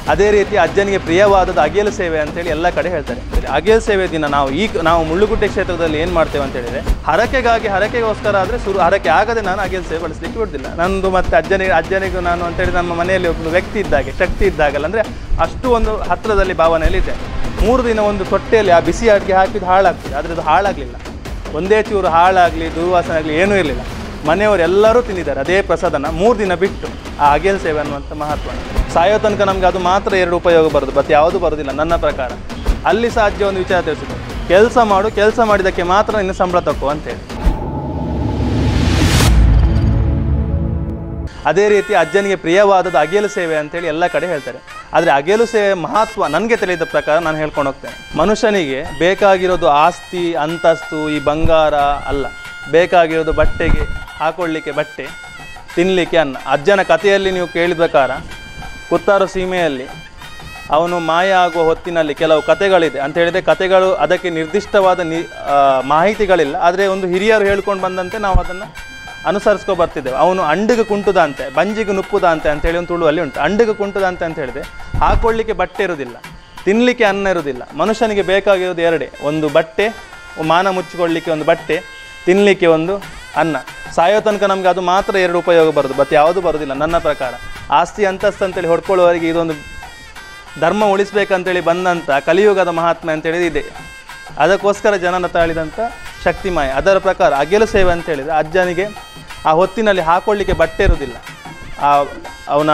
ಅದೇ ರೀತಿ ಅಜ್ಜನಿಗೆ ಪ್ರಿಯವಾದದ್ದು ಅಗೇಲು ಸೇವೆ ಅಂತೇಳಿ ಎಲ್ಲ ಕಡೆ ಹೇಳ್ತಾರೆ ಅಗೇಲು ಸೇವೆ ದಿನ ನಾವು ಈ ನಾವು ಮುಳ್ಳುಗುಡ್ಡೆ ಕ್ಷೇತ್ರದಲ್ಲಿ ಏನು ಮಾಡ್ತೇವೆ ಅಂತ ಹೇಳಿದ್ರೆ ಹರಕೆಗಾಗಿ ಹರಕೆಗೋಸ್ಕರ ಆದರೆ ಶುರು ಹರಕೆ ಆಗದೆ ನಾನು ಅಗೇಲು ಸೇವೆ ಬಳಸಲಿಕ್ಕೆ ಬಿಡುದಿಲ್ಲ ನಂದು ಮತ್ತೆ ಅಜ್ಜನಿಗೆ ಅಜ್ಜನಿಗೂ ನಾನು ಅಂತೇಳಿ ನಮ್ಮ ಮನೆಯಲ್ಲಿ ಒಬ್ಬ ವ್ಯಕ್ತಿ ಇದ್ದಾಗೆ ಶಕ್ತಿ ಇದ್ದಾಗಲ್ಲ ಅಂದರೆ ಅಷ್ಟು ಒಂದು ಹತ್ತಿರದಲ್ಲಿ ಭಾವನೆಯಲ್ಲಿ ಇದೆ ಮೂರು ದಿನ ಒಂದು ತೊಟ್ಟೆಯಲ್ಲಿ ಆ ಬಿಸಿ ಅಡುಗೆ ಹಾಕಿದ್ದು ಹಾಳಾಗ್ತದೆ ಆದರೆ ಅದು ಹಾಳಾಗಲಿಲ್ಲ ಒಂದೇ ಚೂರು ಹಾಳಾಗಲಿ ದುರ್ವಾಸನೆ ಆಗಲಿ ಏನೂ ಇರಲಿಲ್ಲ ಮನೆಯವರು ಎಲ್ಲರೂ ತಿಂದಿದ್ದಾರೆ ಅದೇ ಪ್ರಸಾದನ ಮೂರು ದಿನ ಬಿಟ್ಟು ಆ ಅಗೇಲ್ ಸೇವೆ ಅನ್ನುವಂಥ ಮಹತ್ವ ಸಾಯೋ ತನಕ ನಮಗೆ ಅದು ಮಾತ್ರ ಎರಡು ಉಪಯೋಗ ಬರೋದು ಮತ್ತು ಯಾವುದು ಬರೋದಿಲ್ಲ ನನ್ನ ಪ್ರಕಾರ ಅಲ್ಲಿ ಸಹ ಅಜ್ಜಿ ಒಂದು ವಿಚಾರ ತಿಳಿಸಿದ್ರು ಕೆಲಸ ಮಾಡು ಕೆಲಸ ಮಾಡಿದ್ದಕ್ಕೆ ಮಾತ್ರ ನಿನ್ನ ಸಂಬಳ ತಗೋ ಅಂತೇಳಿ ಅದೇ ರೀತಿ ಅಜ್ಜನಿಗೆ ಪ್ರಿಯವಾದದ್ದು ಅಗೇಲು ಸೇವೆ ಅಂತೇಳಿ ಎಲ್ಲ ಕಡೆ ಹೇಳ್ತಾರೆ ಆದರೆ ಅಗೇಲು ಸೇವೆ ಮಹತ್ವ ನನಗೆ ತಿಳಿದ ಪ್ರಕಾರ ನಾನು ಹೇಳ್ಕೊಂಡು ಹೋಗ್ತೇನೆ ಮನುಷ್ಯನಿಗೆ ಬೇಕಾಗಿರೋದು ಆಸ್ತಿ ಅಂತಸ್ತು ಈ ಬಂಗಾರ ಅಲ್ಲ ಬೇಕಾಗಿರೋದು ಬಟ್ಟೆಗೆ ಹಾಕೊಳ್ಳಿಕ್ಕೆ ಬಟ್ಟೆ ತಿನ್ನಲಿಕ್ಕೆ ಅನ್ನ ಅಜ್ಜನ ಕಥೆಯಲ್ಲಿ ನೀವು ಕೇಳಿದ ಪ್ರಕಾರ ಕುತ್ತಾರು ಸೀಮೆಯಲ್ಲಿ ಅವನು ಮಾಯ ಆಗುವ ಹೊತ್ತಿನಲ್ಲಿ ಕೆಲವು ಕಥೆಗಳಿದೆ ಅಂತ ಹೇಳಿದರೆ ಕಥೆಗಳು ಅದಕ್ಕೆ ನಿರ್ದಿಷ್ಟವಾದ ನಿ ಆ, ಮಾಹಿತಿಗಳಿಲ್ಲ ಆದರೆ ಒಂದು ಹಿರಿಯರು ಹೇಳ್ಕೊಂಡು ಬಂದಂತೆ ನಾವು ಅದನ್ನು ಅನುಸರಿಸ್ಕೊ ಬರ್ತಿದ್ದೇವೆ ಅವನು ಅಂಡಿಗೆ ಕುಂಟುದಂತೆ ಬಂಜಿಗೆ ನುಪ್ಪುದಂತೆ ಅಂತೇಳಿ ಒಂದು ತುಳುವಲ್ಲಿ ಉಂಟು ಅಂಡಿಗೆ ಕುಂಟುದಂತೆ ಅಂತ ಹೇಳಿದೆ ಹಾಕೊಳ್ಳಿಕ್ಕೆ ಬಟ್ಟೆ ಇರುವುದಿಲ್ಲ ತಿನ್ನಲಿಕ್ಕೆ ಅನ್ನ ಇರುವುದಿಲ್ಲ ಮನುಷ್ಯನಿಗೆ ಬೇಕಾಗಿರೋದು ಎರಡೇ ಒಂದು ಬಟ್ಟೆ ಮಾನ ಮುಚ್ಚಿಕೊಳ್ಳಿಕ್ಕೆ ಒಂದು ಬಟ್ಟೆ ತಿನ್ನಲಿಕ್ಕೆ ಒಂದು ಅನ್ನ ಸಾಯೋ ತನಕ ನಮಗೆ ಅದು ಮಾತ್ರ ಎರಡು ಉಪಯೋಗ ಬರೋದು ಮತ್ತು ಯಾವುದು ಬರೋದಿಲ್ಲ ನನ್ನ ಪ್ರಕಾರ ಆಸ್ತಿ ಅಂತಸ್ತು ಅಂತೇಳಿ ಹೊಡ್ಕೊಳ್ಳುವವರಿಗೆ ಇದೊಂದು ಧರ್ಮ ಉಳಿಸ್ಬೇಕಂತೇಳಿ ಬಂದಂಥ ಕಲಿಯುಗದ ಮಹಾತ್ಮೆ ಅಂತೇಳಿ ಇದೆ ಅದಕ್ಕೋಸ್ಕರ ಜನನ ತಾಳಿದಂಥ ಶಕ್ತಿಮಾಯ ಅದರ ಪ್ರಕಾರ ಅಗೆಲು ಸೇವೆ ಅಂತ ಹೇಳಿದರೆ ಅಜ್ಜನಿಗೆ ಆ ಹೊತ್ತಿನಲ್ಲಿ ಹಾಕೊಳ್ಳಿಕ್ಕೆ ಬಟ್ಟೆ ಇರುವುದಿಲ್ಲ ಆ ಅವನ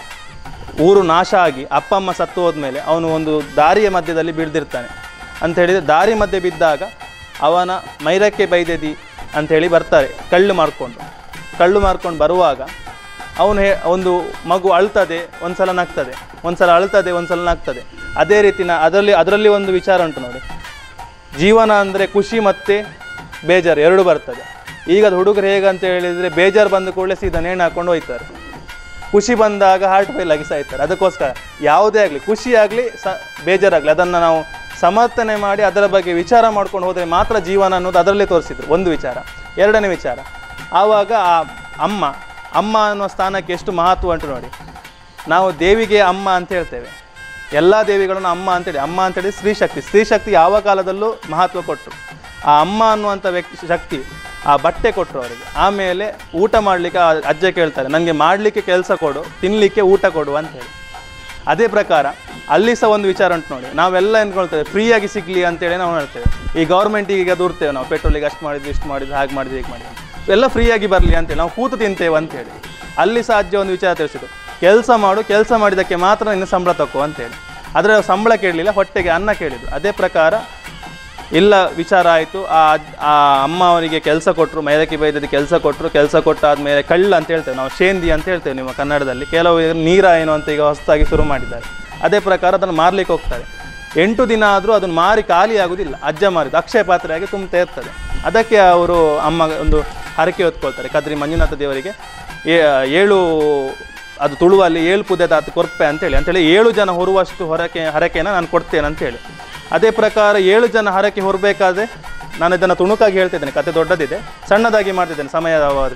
ಊರು ನಾಶ ಆಗಿ ಅಪ್ಪ ಅಮ್ಮ ಸತ್ತು ಹೋದ್ಮೇಲೆ ಅವನು ಒಂದು ದಾರಿಯ ಮಧ್ಯದಲ್ಲಿ ಬೀಳ್ದಿರ್ತಾನೆ ಅಂತ ಹೇಳಿದರೆ ದಾರಿ ಮಧ್ಯೆ ಬಿದ್ದಾಗ ಅವನ ಮೈರಕ್ಕೆ ಬೈದೆದಿ ಅಂಥೇಳಿ ಬರ್ತಾರೆ ಕಳ್ಳು ಮಾಡಿಕೊಂಡು ಕಳ್ಳು ಮಾಡ್ಕೊಂಡು ಬರುವಾಗ ಅವನು ಹೇ ಒಂದು ಮಗು ಅಳ್ತದೆ ಒಂದ್ಸಲ ನಗ್ತದೆ ಒಂದ್ಸಲ ಅಳ್ತದೆ ಒಂದ್ಸಲ ನಗ್ತದೆ ಅದೇ ರೀತಿ ನಾ ಅದರಲ್ಲಿ ಅದರಲ್ಲಿ ಒಂದು ವಿಚಾರ ಉಂಟು ನೋಡಿ ಜೀವನ ಅಂದರೆ ಖುಷಿ ಮತ್ತು ಬೇಜಾರು ಎರಡು ಬರ್ತದೆ ಈಗದ ಹುಡುಗರು ಹೇಗಂತ ಹೇಳಿದರೆ ಬೇಜಾರು ಬಂದ ಕೂಡಲೇ ಸೀದಾ ನೇಣು ಹಾಕೊಂಡು ಹೋಯ್ತಾರೆ ಖುಷಿ ಬಂದಾಗ ಹಾರ್ಟ್ ಫೇಲ್ ಆಗಿ ಸಾಯ್ತಾರೆ ಅದಕ್ಕೋಸ್ಕರ ಯಾವುದೇ ಆಗಲಿ ಖುಷಿ ಆಗಲಿ ಸ ಬೇಜಾರಾಗಲಿ ಅದನ್ನು ನಾವು ಸಮರ್ಥನೆ ಮಾಡಿ ಅದರ ಬಗ್ಗೆ ವಿಚಾರ ಮಾಡ್ಕೊಂಡು ಹೋದರೆ ಮಾತ್ರ ಜೀವನ ಅನ್ನೋದು ಅದರಲ್ಲೇ ತೋರಿಸಿದ್ರು ಒಂದು ವಿಚಾರ ಎರಡನೇ ವಿಚಾರ ಆವಾಗ ಆ ಅಮ್ಮ ಅಮ್ಮ ಅನ್ನೋ ಸ್ಥಾನಕ್ಕೆ ಎಷ್ಟು ಮಹತ್ವ ಉಂಟು ನೋಡಿ ನಾವು ದೇವಿಗೆ ಅಮ್ಮ ಅಂತ ಹೇಳ್ತೇವೆ ಎಲ್ಲ ದೇವಿಗಳನ್ನು ಅಮ್ಮ ಅಂತೇಳಿ ಅಮ್ಮ ಅಂತೇಳಿ ಸ್ತ್ರೀ ಶಕ್ತಿ ಸ್ತ್ರೀ ಶಕ್ತಿ ಯಾವ ಕಾಲದಲ್ಲೂ ಮಹತ್ವ ಕೊಟ್ಟರು ಆ ಅಮ್ಮ ಅನ್ನುವಂಥ ವ್ಯಕ್ತಿ ಶಕ್ತಿ ಆ ಬಟ್ಟೆ ಕೊಟ್ಟರು ಅವರಿಗೆ ಆಮೇಲೆ ಊಟ ಮಾಡಲಿಕ್ಕೆ ಅಜ್ಜ ಕೇಳ್ತಾರೆ ನನಗೆ ಮಾಡಲಿಕ್ಕೆ ಕೆಲಸ ಕೊಡು ತಿನ್ನಲಿಕ್ಕೆ ಊಟ ಕೊಡು ಅಂತ ಹೇಳಿ ಅದೇ ಪ್ರಕಾರ ಅಲ್ಲಿ ಸಹ ಒಂದು ವಿಚಾರ ಉಂಟು ನೋಡಿ ನಾವೆಲ್ಲ ಎಂದ್ಕೊಳ್ತೇವೆ ಫ್ರೀಯಾಗಿ ಸಿಗಲಿ ಅಂತೇಳಿ ನಾವು ಹೇಳ್ತೇವೆ ಈ ಗೌರ್ಮೆಂಟಿಗೆ ಈಗ ದೂರ್ತೇವೆ ನಾವು ಪೆಟ್ರೋಲಿಗೆ ಅಷ್ಟು ಮಾಡಿದ್ವಿ ಇಷ್ಟು ಮಾಡಿದ್ವಿ ಹಾಗೆ ಮಾಡಿದ್ವಿ ಹೀಗೆ ಮಾಡಿದ್ವಿ ಎಲ್ಲ ಫ್ರೀಯಾಗಿ ಬರಲಿ ಅಂತೇಳಿ ನಾವು ಕೂತು ತಿಂತೇವೆ ಅಂತೇಳಿ ಅಲ್ಲಿ ಸಹ ಅಜ್ಜ ಒಂದು ವಿಚಾರ ತಿಳಿಸಿದ್ರು ಕೆಲಸ ಮಾಡು ಕೆಲಸ ಮಾಡಿದ್ದಕ್ಕೆ ಮಾತ್ರ ನಿನ್ನ ಸಂಬಳ ತಗೋ ಅಂತೇಳಿ ಆದರೆ ಸಂಬಳ ಕೇಳಲಿಲ್ಲ ಹೊಟ್ಟೆಗೆ ಅನ್ನ ಕೇಳಿದ್ರು ಅದೇ ಪ್ರಕಾರ ಇಲ್ಲ ವಿಚಾರ ಆಯಿತು ಆ ಅಜ್- ಆ ಅಮ್ಮ ಅವರಿಗೆ ಕೆಲಸ ಕೊಟ್ಟರು ಮೈದಕಿ ಬೈದದ ಕೆಲಸ ಕೊಟ್ಟರು ಕೆಲಸ ಕೊಟ್ಟಾದ್ಮೇಲೆ ಕಳ್ಳ ಅಂತ ಹೇಳ್ತೇವೆ ನಾವು ಶೇಂದಿ ಅಂತ ಹೇಳ್ತೇವೆ ನಿಮ್ಮ ಕನ್ನಡದಲ್ಲಿ ಕೆಲವು ನೀರ ಏನು ಅಂತ ಈಗ ಹೊಸದಾಗಿ ಶುರು ಮಾಡಿದ್ದಾರೆ ಅದೇ ಪ್ರಕಾರ ಅದನ್ನು ಮಾರ್ಲಿಕ್ಕೆ ಹೋಗ್ತಾರೆ ಎಂಟು ದಿನ ಆದರೂ ಅದನ್ನು ಮಾರಿ ಖಾಲಿ ಆಗುವುದಿಲ್ಲ ಅಜ್ಜ ಮಾರಿದ್ದು ಅಕ್ಷಯ ಪಾತ್ರೆಯಾಗಿ ತುಂಬುತ್ತಾ ಇರ್ತದೆ ಅದಕ್ಕೆ ಅವರು ಅಮ್ಮ ಒಂದು ಹರಕೆ ಹೊತ್ಕೊಳ್ತಾರೆ ಕದ್ರಿ ಮಂಜುನಾಥ ದೇವರಿಗೆ ಏ- ಏಳು ಅದು ತುಳುವಲ್ಲಿ ಏಳು ಪುದೆದಾತು ಕೊರ್ಪೆ ಅಂತೇಳಿ ಅಂತೇಳಿ ಏಳು ಜನ ಹೊರುವಷ್ಟು ಹೊರಕೆ ಹರಕೆನ ನಾನು ಕೊಡ್ತೇನೆ ಅಂತೇಳಿ ಅದೇ ಪ್ರಕಾರ ಏಳು ಜನ ಹರಕೆ ಹೊರಬೇಕಾದ್ರೆ ನಾನು ಇದನ್ನು ತುಣುಕಾಗಿ ಹೇಳ್ತಿದ್ದೇನೆ ಕತೆ ದೊಡ್ಡದಿದೆ ಸಣ್ಣದಾಗಿ ಮಾಡ್ತಿದ್ದೇನೆ ಸಮಯ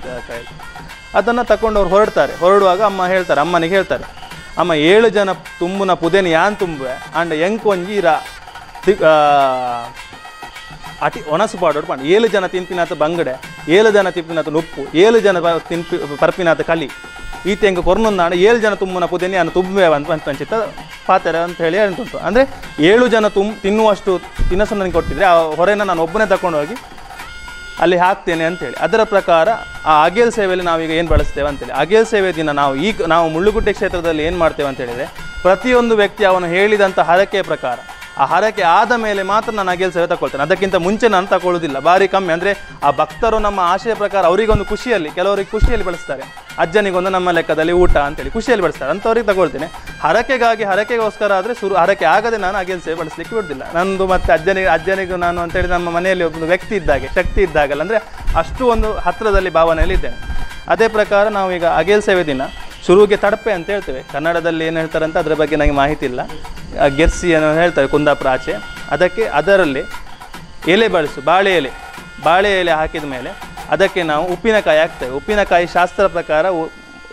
ಅದನ್ನು ತಗೊಂಡು ಅವ್ರು ಹೊರಡ್ತಾರೆ ಹೊರಡುವಾಗ ಅಮ್ಮ ಹೇಳ್ತಾರೆ ಅಮ್ಮನಿಗೆ ಹೇಳ್ತಾರೆ ಅಮ್ಮ ಏಳು ಜನ ತುಂಬುನ ಪುದೆನಿ ಯಾನ್ ತುಂಬೆ ಅಂಡ್ ಎಂಕೊಂಜಿ ರಾ ತಿ- ಆ, ಅಟಿ ಒಣಸು ಪಾಡೋಡು ಪಂಡ ಏಳು ಜನ ತಿಂಪಿನಾಥ ಬಂಗಡೆ ಏಳು ಜನ ತಿಂಪಿನಾಥ ನುಪ್ಪು ಏಳು ಜನ ಬ- ತಿಂಪಿ ಪರ್ಪಿನಾಥ ಕಲಿ ಈತ ಹೆಂಗೆ ಕೊರ್ನೊಂದಾಣ ಏಳು ಜನ ತುಂಬನ ಪುದೆನಿ ಅನ್ನು ತುಂಬೆ ಅಂತ ಅಂತ ಅಂಚಿತ್ತ ಪಾತ್ರೆ ಅಂತ ಹೇಳಿ ಅಂಟುಂಟು ಅಂದರೆ ಏಳು ಜನ ತುಮ್ ತಿನ್ನುವಷ್ಟು ತಿನಸನ್ನು ನನಗೆ ಕೊಟ್ಟಿದ್ರೆ ಆ ಹೊರೆನ ನಾನು ಒಬ್ಬನೇ ತಗೊಂಡು ಹೋಗಿ ಅಲ್ಲಿ ಹಾಕ್ತೇನೆ ಅಂತೇಳಿ ಅದರ ಪ್ರಕಾರ ಆ ಅಗೇಲ್ ಸೇವೆಯಲ್ಲಿ ನಾವೀಗ ಏನು ಬಳಸ್ತೇವೆ ಅಂತೇಳಿ ಅಗೇಲ್ ಸೇವೆ ದಿನ ನಾವು ಈಗ ನಾವು ಮುಳ್ಳುಗುಡ್ಡೆ ಕ್ಷೇತ್ರದಲ್ಲಿ ಏನು ಮಾಡ್ತೇವೆ ಅಂತ ಹೇಳಿದರೆ ಪ್ರತಿಯೊಂದು ವ್ಯಕ್ತಿ ಅವನು ಹೇಳಿದಂಥ ಹರಕೆಯ ಪ್ರಕಾರ ಆ ಹರಕೆ ಆದ ಮೇಲೆ ಮಾತ್ರ ನಾನು ಅಗೇಲ್ ಸೇವೆ ತಗೊಳ್ತೇನೆ ಅದಕ್ಕಿಂತ ಮುಂಚೆ ನಾನು ತಗೊಳ್ಳೋದಿಲ್ಲ ಭಾರಿ ಕಮ್ಮಿ ಅಂದರೆ ಆ ಭಕ್ತರು ನಮ್ಮ ಆಶಯ ಪ್ರಕಾರ ಅವರಿಗೊಂದು ಖುಷಿಯಲ್ಲಿ ಕೆಲವರಿಗೆ ಖುಷಿಯಲ್ಲಿ ಬಳಸ್ತಾರೆ ಅಜ್ಜನಿಗೊಂದು ನಮ್ಮ ಲೆಕ್ಕದಲ್ಲಿ ಊಟ ಅಂತೇಳಿ ಖುಷಿಯಲ್ಲಿ ಬಳಸ್ತಾರೆ ಅಂಥವ್ರಿಗೆ ತಗೊಳ್ತೇನೆ ಹರಕೆಗಾಗಿ ಹರಕೆಗೋಸ್ಕರ ಆದರೆ ಶುರು ಹರಕೆ ಆಗದೆ ನಾನು ಅಗೇಲ್ ಸೇವೆ ಬಳಸಲಿಕ್ಕೆ ಬಿಡುದಿಲ್ಲ ನಂದು ಮತ್ತೆ ಅಜ್ಜನಿಗೆ ಅಜ್ಜನಿಗೂ ನಾನು ಅಂತೇಳಿ ನಮ್ಮ ಮನೆಯಲ್ಲಿ ಒಬ್ಬ ವ್ಯಕ್ತಿ ಇದ್ದಾಗೆ ಶಕ್ತಿ ಇದ್ದಾಗಲ್ಲ ಅಂದರೆ ಅಷ್ಟು ಒಂದು ಹತ್ತಿರದಲ್ಲಿ ಭಾವನೆಯಲ್ಲಿ ಇದ್ದೇನೆ ಅದೇ ಪ್ರಕಾರ ನಾವು ಈಗ ಅಗೇಲ್ ಸೇವೆ ದಿನ ಶುರುವಿಗೆ ತಡಪೆ ಅಂತ ಹೇಳ್ತೇವೆ ಕನ್ನಡದಲ್ಲಿ ಏನು ಹೇಳ್ತಾರೆ ಅಂತ ಅದರ ಬಗ್ಗೆ ನನಗೆ ಮಾಹಿತಿ ಇಲ್ಲ ಆ, ಗೆರ್ಸಿ ಏನೋ ಹೇಳ್ತಾರೆ ಕುಂದಾಪುರ ಆಚೆ ಅದಕ್ಕೆ ಅದರಲ್ಲಿ ಎಲೆ ಬಳಸು ಬಾಳೆ ಎಲೆ ಬಾಳೆ ಎಲೆ ಹಾಕಿದ ಮೇಲೆ ಅದಕ್ಕೆ ನಾವು ಉಪ್ಪಿನಕಾಯಿ ಹಾಕ್ತೇವೆ ಉಪ್ಪಿನಕಾಯಿ ಶಾಸ್ತ್ರ ಪ್ರಕಾರ ಉ-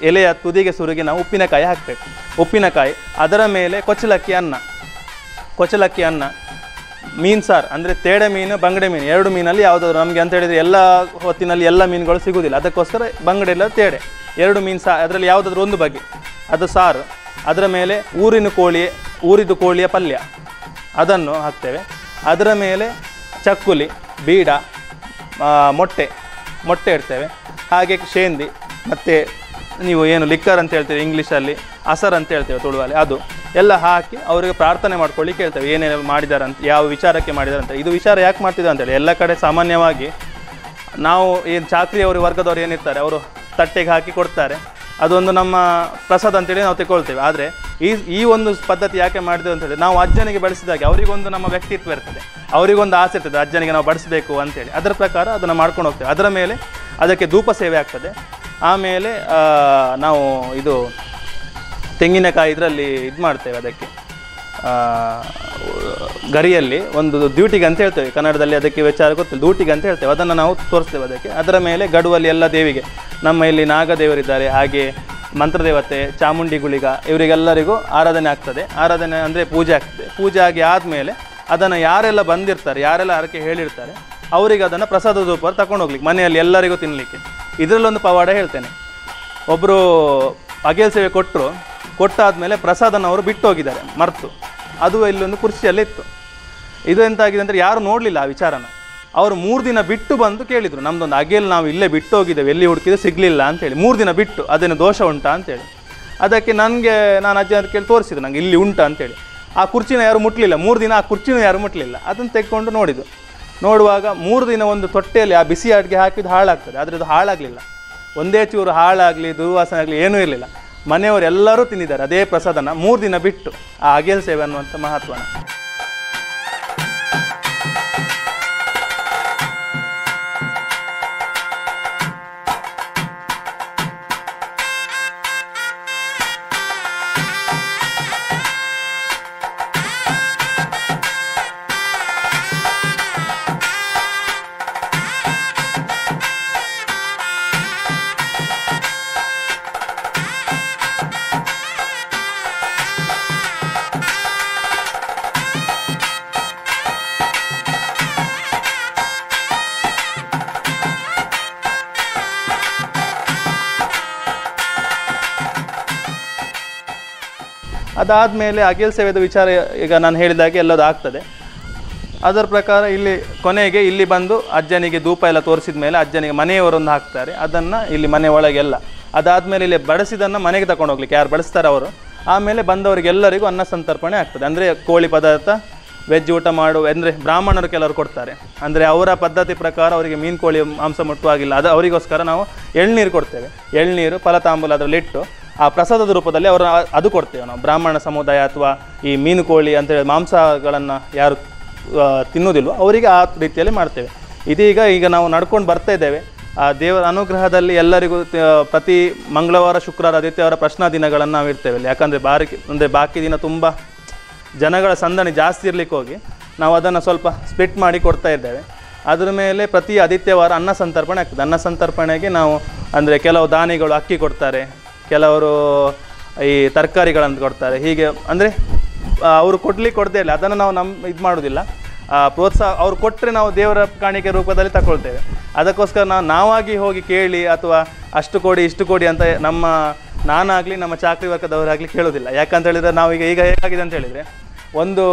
ಎಲೆಯ ತುದಿಗೆ ಸುರುಗಿ ನಾವು ಉಪ್ಪಿನಕಾಯಿ ಹಾಕಬೇಕು ಉಪ್ಪಿನಕಾಯಿ ಅದರ ಮೇಲೆ ಕೊಚ್ಚಲಕ್ಕಿ ಅನ್ನ ಕೊಚ್ಚಲಕ್ಕಿ ಅನ್ನ ಮೀನು ಸಾರು ಅಂದರೆ ತೇಡೆ ಮೀನು ಬಂಗಡೆ ಮೀನು ಎರಡು ಮೀನಲ್ಲಿ ಯಾವುದಾದ್ರು ನಮಗೆ ಅಂತ ಹೇಳಿದರೆ ಎಲ್ಲ ಹೊತ್ತಿನಲ್ಲಿ ಎಲ್ಲ ಮೀನುಗಳು ಸಿಗುವುದಿಲ್ಲ ಅದಕ್ಕೋಸ್ಕರ ಬಂಗಡೆ ಇಲ್ಲ ತೇಡೆ ಎರಡು ಮೀನು ಸಾ ಅದರಲ್ಲಿ ಯಾವುದಾದ್ರೂ ಒಂದು ಬಗೆ ಅದು ಸಾರು ಅದರ ಮೇಲೆ ಊರಿನ ಕೋಳಿ ಊರಿದು ಕೋಳಿಯ ಪಲ್ಯ ಅದನ್ನು ಹಾಕ್ತೇವೆ ಅದರ ಮೇಲೆ ಚಕ್ಕುಲಿ ಬೀಡ ಆ, ಮೊಟ್ಟೆ ಮೊಟ್ಟೆ ಇಡ್ತೇವೆ ಹಾಗೆ ಶೇಂದಿ ಮತ್ತು ನೀವು ಏನು ಲಿಕ್ಕರ್ ಅಂತ ಹೇಳ್ತೀವಿ ಇಂಗ್ಲೀಷಲ್ಲಿ ಅಸರ್ ಅಂತ ಹೇಳ್ತೇವೆ ತುಳುವಲ್ಲಿ ಅದು ಎಲ್ಲ ಹಾಕಿ ಅವರಿಗೆ ಪ್ರಾರ್ಥನೆ ಮಾಡ್ಕೊಳ್ಳಿ ಕೇಳ್ತೇವೆ ಏನೇನು ಮಾಡಿದ್ದಾರೆ ಅಂತ ಯಾವ ವಿಚಾರಕ್ಕೆ ಮಾಡಿದ್ದಾರೆ ಅಂತ ಇದು ವಿಚಾರ ಯಾಕೆ ಮಾಡ್ತಿದ್ದಾರೆ ಅಂತೇಳಿ ಎಲ್ಲ ಕಡೆ ಸಾಮಾನ್ಯವಾಗಿ ನಾವು ಏನು ಚಾಕ್ರಿಯವರು ವರ್ಗದವರು ಏನಿರ್ತಾರೆ ಅವರು ತಟ್ಟೆಗೆ ಹಾಕಿ ಕೊಡ್ತಾರೆ ಅದೊಂದು ನಮ್ಮ ಪ್ರಸಾದ ಅಂತೇಳಿ ನಾವು ತಗೊಳ್ತೇವೆ ಆದರೆ ಈ ಈ ಒಂದು ಪದ್ಧತಿ ಯಾಕೆ ಮಾಡಿದ್ದೇವೆ ಅಂತೇಳಿ ನಾವು ಅಜ್ಜನಿಗೆ ಬಡಿಸಿದಾಗ ಅವರಿಗೊಂದು ನಮ್ಮ ವ್ಯಕ್ತಿತ್ವ ಇರ್ತದೆ ಅವರಿಗೊಂದು ಆಸೆ ಇರ್ತದೆ ಅಜ್ಜನಿಗೆ ನಾವು ಬಡಿಸಬೇಕು ಅಂತೇಳಿ ಅದರ ಪ್ರಕಾರ ಅದನ್ನು ಮಾಡ್ಕೊಂಡು ಹೋಗ್ತೇವೆ ಅದರ ಮೇಲೆ ಅದಕ್ಕೆ ಧೂಪ ಸೇವೆ ಆಗ್ತದೆ ಆಮೇಲೆ ಆ, ನಾವು ಇದು ತೆಂಗಿನಕಾಯಿ ಇದರಲ್ಲಿ ಇದು ಮಾಡ್ತೇವೆ ಅದಕ್ಕೆ ಆ, ಗರಿಯಲ್ಲಿ ಒಂದು ಡ್ಯೂಟಿಗೆ ಅಂತ ಹೇಳ್ತೇವೆ ಕನ್ನಡದಲ್ಲಿ ಅದಕ್ಕೆ ವಿಚಾರ ಗೊತ್ತಿಲ್ಲ ಡ್ಯೂಟಿಗೆ ಅಂತ ಹೇಳ್ತೇವೆ ಅದನ್ನು ನಾವು ತೋರಿಸ್ತೇವೆ ಅದಕ್ಕೆ ಅದರ ಮೇಲೆ ಗಡುವಲ್ಲಿ ಎಲ್ಲ ದೇವಿಗೆ ನಮ್ಮ ಇಲ್ಲಿ ನಾಗದೇವರಿದ್ದಾರೆ ಹಾಗೆ ಮಂತ್ರದೇವತೆ ಚಾಮುಂಡಿ ಗುಳಿಗ ಇವರಿಗೆಲ್ಲರಿಗೂ ಆರಾಧನೆ ಆಗ್ತದೆ ಆರಾಧನೆ ಅಂದರೆ ಪೂಜೆ ಆಗ್ತದೆ ಪೂಜೆ ಆಗಿ ಆದಮೇಲೆ ಅದನ್ನು ಯಾರೆಲ್ಲ ಬಂದಿರ್ತಾರೆ ಯಾರೆಲ್ಲ ಹರಕೆ ಹೇಳಿರ್ತಾರೆ ಅವರಿಗೆ ಅದನ್ನು ಪ್ರಸಾದ ರೂಪ ತಗೊಂಡು ಹೋಗ್ಲಿಕ್ಕೆ ಮನೆಯಲ್ಲಿ ಎಲ್ಲರಿಗೂ ತಿನ್ನಲಿಕ್ಕೆ ಇದರಲ್ಲೊಂದು ಪವಾಡ ಹೇಳ್ತೇನೆ ಒಬ್ಬರು ಅಗೇಲ್ ಸೇವೆ ಕೊಟ್ಟರು ಕೊಟ್ಟಾದ್ಮೇಲೆ ಪ್ರಸಾದನ ಅವರು ಬಿಟ್ಟು ಹೋಗಿದ್ದಾರೆ ಮರ್ತು ಅದು ಇಲ್ಲೊಂದು ಕುರ್ಚಿಯಲ್ಲಿ ಇತ್ತು ಇದು ಎಂತಾಗಿದೆ ಅಂದರೆ ಯಾರು ನೋಡಲಿಲ್ಲ ಆ ವಿಚಾರನ ಅವರು ಮೂರು ದಿನ ಬಿಟ್ಟು ಬಂದು ಕೇಳಿದರು ನಮ್ಮದೊಂದು ಅಗೇಲ್ ನಾವು ಇಲ್ಲೇ ಬಿಟ್ಟು ಹೋಗಿದ್ದೇವೆ ಎಲ್ಲಿ ಹುಡುಕಿದ್ರೆ ಸಿಗಲಿಲ್ಲ ಅಂತೇಳಿ ಮೂರು ದಿನ ಬಿಟ್ಟು ಅದೇನು ದೋಷ ಉಂಟಾ ಅಂತೇಳಿ ಅದಕ್ಕೆ ನನಗೆ ನಾನು ಅಜ್ಜ ಅಂತ ಕೇಳಿ ತೋರಿಸಿದೆ ನನಗೆ ಇಲ್ಲಿ ಉಂಟಾ ಅಂತೇಳಿ ಆ ಕುರ್ಚಿನ ಯಾರು ಮುಟ್ಲಿಲ್ಲ ಮೂರು ದಿನ ಆ ಕುರ್ಚಿನ ಯಾರು ಮುಟ್ಲಿಲ್ಲ ಅದನ್ನು ತೆಕ್ಕೊಂಡು ನೋಡಿದ್ದು ನೋಡುವಾಗ ಮೂರು ದಿನ ಒಂದು ತೊಟ್ಟೆಯಲ್ಲಿ ಆ ಬಿಸಿ ಅಡುಗೆ ಹಾಕಿದ್ದು ಹಾಳಾಗ್ತದೆ ಆದರೆ ಅದು ಹಾಳಾಗಲಿಲ್ಲ ಒಂದೇ ಚೂರು ಹಾಳಾಗಲಿ ದುರ್ವಾಸನೆ ಆಗಲಿ ಏನೂ ಇರಲಿಲ್ಲ ಮನೆಯವರೆಲ್ಲರೂ ತಿಂದಿದ್ದಾರೆ ಅದೇ ಪ್ರಸಾದನ ಮೂರು ದಿನ ಬಿಟ್ಟು ಆ ಅಗೇಲ್ ಸೇವೆ ಅನ್ನುವಂಥ ಮಹತ್ವನ ಅದಾದಮೇಲೆ ಅಗೇಲ್ ಸೇವೆದ ವಿಚಾರ ಈಗ ನಾನು ಹೇಳಿದಾಗೆ ಎಲ್ಲದು ಆಗ್ತದೆ ಅದರ ಪ್ರಕಾರ ಇಲ್ಲಿ ಕೊನೆಗೆ ಇಲ್ಲಿ ಬಂದು ಅಜ್ಜನಿಗೆ ಧೂಪ ಎಲ್ಲ ತೋರಿಸಿದ ಮೇಲೆ ಅಜ್ಜನಿಗೆ ಮನೆಯವರೊಂದು ಹಾಕ್ತಾರೆ ಅದನ್ನು ಇಲ್ಲಿ ಮನೆ ಒಳಗೆಲ್ಲ ಅದಾದಮೇಲೆ ಇಲ್ಲಿ ಬಡಿಸಿದನ್ನು ಮನೆಗೆ ತಗೊಂಡು ಹೋಗ್ಲಿಕ್ಕೆ ಯಾರು ಬಳಸ್ತಾರೆ ಅವರು ಆಮೇಲೆ ಬಂದವರಿಗೆಲ್ಲರಿಗೂ ಅನ್ನ ಸಂತರ್ಪಣೆ ಆಗ್ತದೆ ಅಂದರೆ ಕೋಳಿ ಪದಾರ್ಥ ವೆಜ್ ಊಟ ಮಾಡು ಅಂದರೆ ಬ್ರಾಹ್ಮಣರು ಕೆಲವರು ಕೊಡ್ತಾರೆ ಅಂದರೆ ಅವರ ಪದ್ಧತಿ ಪ್ರಕಾರ ಅವರಿಗೆ ಮೀನು ಕೋಳಿ ಮಾಂಸ ಮುಟ್ಟುವಾಗಿಲ್ಲ ಅದು ಅವರಿಗೋಸ್ಕರ ನಾವು ಎಳ್ನೀರು ಕೊಡ್ತೇವೆ ಎಳ್ನೀರು ಫಲತಾಂಬೂಲ ಅದರಲ್ಲಿ ಇಟ್ಟು ಆ ಪ್ರಸಾದದ ರೂಪದಲ್ಲಿ ಅವರ ಅದು ಕೊಡ್ತೇವೆ ನಾವು ಬ್ರಾಹ್ಮಣ ಸಮುದಾಯ ಅಥವಾ ಈ ಮೀನು ಕೋಳಿ ಅಂತೇಳಿ ಮಾಂಸಗಳನ್ನು ಯಾರು ಆ, ತಿನ್ನುವುದಿಲ್ವೋ ಅವರಿಗೆ ಆ ರೀತಿಯಲ್ಲಿ ಮಾಡ್ತೇವೆ ಇದೀಗ ಈಗ ನಾವು ನಡ್ಕೊಂಡು ಬರ್ತಾ ಇದ್ದೇವೆ ಆ ದೇವರ ಅನುಗ್ರಹದಲ್ಲಿ ಎಲ್ಲರಿಗೂ ತ- ಪ್ರತಿ ಮಂಗಳವಾರ ಶುಕ್ರವಾರ ಆದಿತ್ಯವಾರ ಪ್ರಶ್ನಾ ದಿನಗಳನ್ನು ನಾವು ಇರ್ತೇವೆ ಇಲ್ಲಿ ಯಾಕಂದರೆ ಬಾರಿ ಅಂದರೆ ಬಾಕಿ ದಿನ ತುಂಬ ಜನಗಳ ಸಂದಣಿ ಜಾಸ್ತಿ ಇರಲಿಕ್ಕೆ ಹೋಗಿ ನಾವು ಅದನ್ನು ಸ್ವಲ್ಪ ಸ್ಪ್ಲಿಟ್ ಮಾಡಿ ಕೊಡ್ತಾ ಇದ್ದೇವೆ ಅದರ ಮೇಲೆ ಪ್ರತಿ ಆದಿತ್ಯವಾರ ಅನ್ನ ಸಂತರ್ಪಣೆ ಆಗ್ತದೆ ಅನ್ನ ಸಂತರ್ಪಣೆಗೆ ನಾವು ಅಂದರೆ ಕೆಲವು ದಾನಿಗಳು ಅಕ್ಕಿ ಕೊಡ್ತಾರೆ ಕೆಲವರು ಈ ತರಕಾರಿಗಳನ್ನು ಕೊಡ್ತಾರೆ ಹೀಗೆ ಅಂದರೆ ಅವರು ಕೊಡ್ಲಿಕ್ಕೆ ಕೊಡದೇ ಇಲ್ಲ ಅದನ್ನು ನಾವು ನಮ್ಮ ಇದು ಮಾಡೋದಿಲ್ಲ ಆ, ಪ್ರೋತ್ಸಾಹ ಅವ್ರು ಕೊಟ್ಟರೆ ನಾವು ದೇವರ ಕಾಣಿಕೆ ರೂಪದಲ್ಲಿ ತಗೊಳ್ತೇವೆ ಅದಕ್ಕೋಸ್ಕರ ನಾವು ನಾವಾಗಿ ಹೋಗಿ ಕೇಳಿ ಅಥವಾ ಅಷ್ಟು ಕೊಡಿ ಇಷ್ಟು ಕೊಡಿ ಅಂತ ನಮ್ಮ ನಾನಾಗಲಿ ನಮ್ಮ ಚಾಕ್ರಿ ವರ್ಗದವರಾಗಲಿ ಕೇಳೋದಿಲ್ಲ ಯಾಕಂತ ಹೇಳಿದರೆ ನಾವೀಗ ಈಗ ಹೇಗಾಗಿದೆ ಅಂತ ಹೇಳಿದರೆ ಒಂದು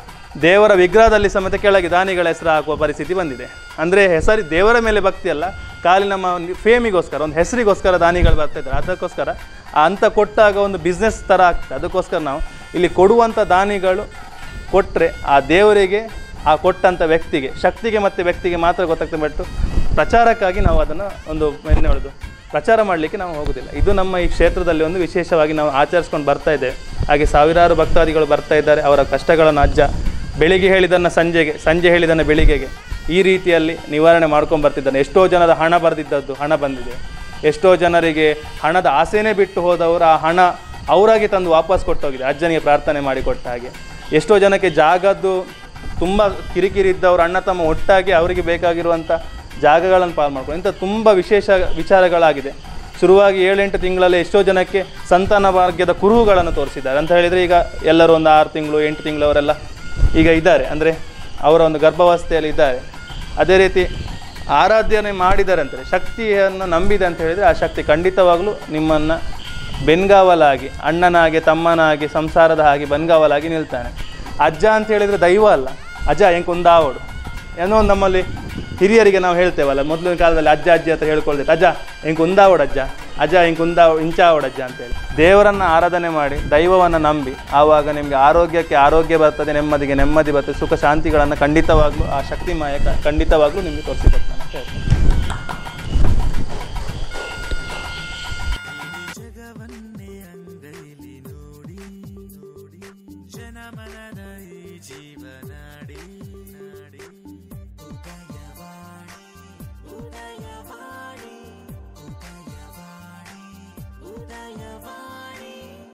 ದೇವರ ವಿಗ್ರಹದಲ್ಲಿ ಸಮೇತ ಕೆಳಗೆ ದಾನಿಗಳ ಹೆಸರು ಹಾಕುವ ಪರಿಸ್ಥಿತಿ ಬಂದಿದೆ ಅಂದರೆ ಹೆಸರು ದೇವರ ಮೇಲೆ ಭಕ್ತಿ ಅಲ್ಲ ಖಾಲಿ ನಮ್ಮ ಒಂದು ಫೇಮಿಗೋಸ್ಕರ ಒಂದು ಹೆಸರಿಗೋಸ್ಕರ ದಾನಿಗಳು ಬರ್ತಾ ಇದ್ದಾರೆ ಅದಕ್ಕೋಸ್ಕರ ಆ ಅಂತ ಕೊಟ್ಟಾಗ ಒಂದು ಬಿಸ್ನೆಸ್ ಥರ ಆಗ್ತದೆ ಅದಕ್ಕೋಸ್ಕರ ನಾವು ಇಲ್ಲಿ ಕೊಡುವಂಥ ದಾನಿಗಳು ಕೊಟ್ಟರೆ ಆ ದೇವರಿಗೆ ಆ ಕೊಟ್ಟಂಥ ವ್ಯಕ್ತಿಗೆ ಶಕ್ತಿಗೆ ಮತ್ತು ವ್ಯಕ್ತಿಗೆ ಮಾತ್ರ ಗೊತ್ತಾಗ್ತದೆ ಬಿಟ್ಟು ಪ್ರಚಾರಕ್ಕಾಗಿ ನಾವು ಅದನ್ನು ಒಂದು ಏನು ಹೇಳೋದು ಪ್ರಚಾರ ಮಾಡಲಿಕ್ಕೆ ನಾವು ಹೋಗೋದಿಲ್ಲ ಇದು ನಮ್ಮ ಈ ಕ್ಷೇತ್ರದಲ್ಲಿ ಒಂದು ವಿಶೇಷವಾಗಿ ನಾವು ಆಚರಿಸ್ಕೊಂಡು ಬರ್ತಾ ಇದ್ದೇವೆ ಹಾಗೆ ಸಾವಿರಾರು ಭಕ್ತಾದಿಗಳು ಬರ್ತಾ ಇದ್ದಾರೆ ಅವರ ಕಷ್ಟಗಳನ್ನು ಅಜ್ಜ ಬೆಳಿಗ್ಗೆ ಹೇಳಿದ್ದನ್ನು ಸಂಜೆಗೆ ಸಂಜೆ ಹೇಳಿದ್ದನ್ನು ಬೆಳಿಗ್ಗೆಗೆ ಈ ರೀತಿಯಲ್ಲಿ ನಿವಾರಣೆ ಮಾಡ್ಕೊಂಡು ಬರ್ತಿದ್ದಾನೆ ಎಷ್ಟೋ ಜನರ ಹಣ ಬರೆದಿದ್ದದ್ದು ಹಣ ಬಂದಿದೆ ಎಷ್ಟೋ ಜನರಿಗೆ ಹಣದ ಆಸೆನೇ ಬಿಟ್ಟು ಹೋದವರು ಆ ಹಣ ಅವರಾಗಿ ತಂದು ವಾಪಸ್ ಕೊಟ್ಟೋಗಿದೆ ಅಜ್ಜನಿಗೆ ಪ್ರಾರ್ಥನೆ ಮಾಡಿ ಕೊಟ್ಟ ಹಾಗೆ ಎಷ್ಟೋ ಜನಕ್ಕೆ ಜಾಗದ್ದು ತುಂಬ ಕಿರಿಕಿರಿ ಇದ್ದವರು ಅಣ್ಣ ತಮ್ಮ ಒಟ್ಟಾಗಿ ಅವರಿಗೆ ಬೇಕಾಗಿರುವಂಥ ಜಾಗಗಳನ್ನು ಪಾಲು ಮಾಡ್ಕೊಂಡು ಇಂಥ ತುಂಬ ವಿಶೇಷ ವಿಚಾರಗಳಾಗಿದೆ ಶುರುವಾಗಿ ಏಳೆಂಟು ತಿಂಗಳಲ್ಲಿ ಎಷ್ಟೋ ಜನಕ್ಕೆ ಸಂತಾನ ಭಾಗ್ಯದ ಕುರುಹುಗಳನ್ನು ತೋರಿಸಿದ್ದಾರೆ ಅಂತ ಹೇಳಿದರೆ ಈಗ ಎಲ್ಲರೂ ಒಂದು ಆರು ತಿಂಗಳು ಎಂಟು ತಿಂಗಳವರೆಲ್ಲ ಈಗ ಇದ್ದಾರೆ ಅಂದರೆ ಅವರ ಒಂದು ಗರ್ಭಾವಸ್ಥೆಯಲ್ಲಿ ಇದ್ದಾರೆ ಅದೇ ರೀತಿ ಆರಾಧನೆ ಮಾಡಿದ್ದಾರೆ ಅಂತೇಳಿ ಶಕ್ತಿಯನ್ನು ನಂಬಿದೆ ಅಂತ ಹೇಳಿದರೆ ಆ ಶಕ್ತಿ ಖಂಡಿತವಾಗಲೂ ನಿಮ್ಮನ್ನು ಬೆನ್ಗಾವಲಾಗಿ ಅಣ್ಣನಾಗಿ ತಮ್ಮನಾಗಿ ಸಂಸಾರದ ಹಾಗೆ ಬೆನ್ಗಾವಲಾಗಿ ನಿಲ್ತಾನೆ ಅಜ್ಜ ಅಂತ ಹೇಳಿದರೆ ದೈವ ಅಲ್ಲ ಅಜ್ಜ ಎಂಕೊಂದಾವಡು ಏನೋ ಒಂದು ನಮ್ಮಲ್ಲಿ ಹಿರಿಯರಿಗೆ ನಾವು ಹೇಳ್ತೇವಲ್ಲ ಮೊದಲಿನ ಕಾಲದಲ್ಲಿ ಅಜ್ಜ ಅಜ್ಜಿ ಅಂತ ಹೇಳ್ಕೊಳ್ತೈತೆ ಅಜ್ಜ ಹೆಂಗೆ ಕುಂದಾವಡ್ ಅಜ್ಜ ಅಜ್ಜ ಹಿಂಗೆ ಕುಂದಾ ಇಂಚಾವಡ್ ಅಜ್ಜ ಅಂತೇಳಿ ದೇವರನ್ನು ಆರಾಧನೆ ಮಾಡಿ ದೈವವನ್ನು ನಂಬಿ ಆವಾಗ ನಿಮಗೆ ಆರೋಗ್ಯಕ್ಕೆ ಆರೋಗ್ಯ ಬರ್ತದೆ ನೆಮ್ಮದಿಗೆ ನೆಮ್ಮದಿ ಬರ್ತದೆ ಸುಖ ಶಾಂತಿಗಳನ್ನು ಖಂಡಿತವಾಗ್ಲೂ ಆ ಶಕ್ತಿ ಮಾಯ ಕ- ಖಂಡಿತವಾಗ್ಲೂ ನಿಮಗೆ ತೋರಿಸಿಕೊಡ್ತಾನೆ ಅಂತ ಹೇಳ್ತೀನಿ ಜಗವನ್ನೇ ಅಂಗೈಲಿ ನೋಡಿ ನೋಡಿ ಜನಮನದ ಈ ಜೀವನಾಡಿ